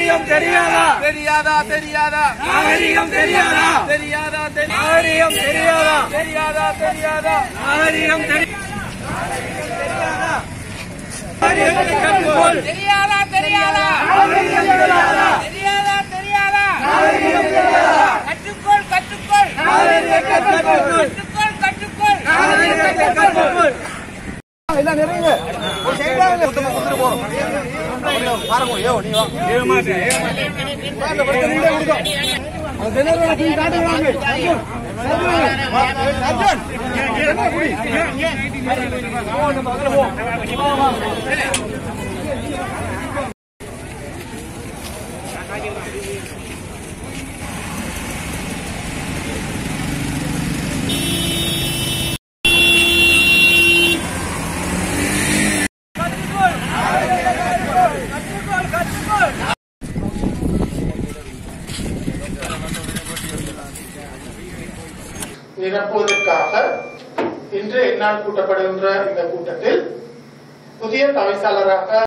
நாகரிகம் தெரியாதா தெரியாதா தெரியாதா நாகரிகம் தெரியாதா தெரியாதா தெரியாதா நாகரிகம் தெரியாதா தெரியாதா தெரியாதா நாகரிகம் தெரியாதா நாகரிகத்தை கற்றுக்கொள் தெரியாதா தெரியாதா நாகரிகம் தெரியாதா தெரியாதா தெரியாதா நாகரிகம் தெரியாதா கற்றுக்கொள் கற்றுக்கொள் நாகரிகத்தை கற்றுக்கொள் கற்றுக்கொள் கற்றுக்கொள் நாகரிகத்தை கற்றுக்கொள் நிரப்புவதற்காக இன்று என்னால் கூட்டப்படுகின்ற இந்த கூட்டத்தில் புதிய தவிசாளராக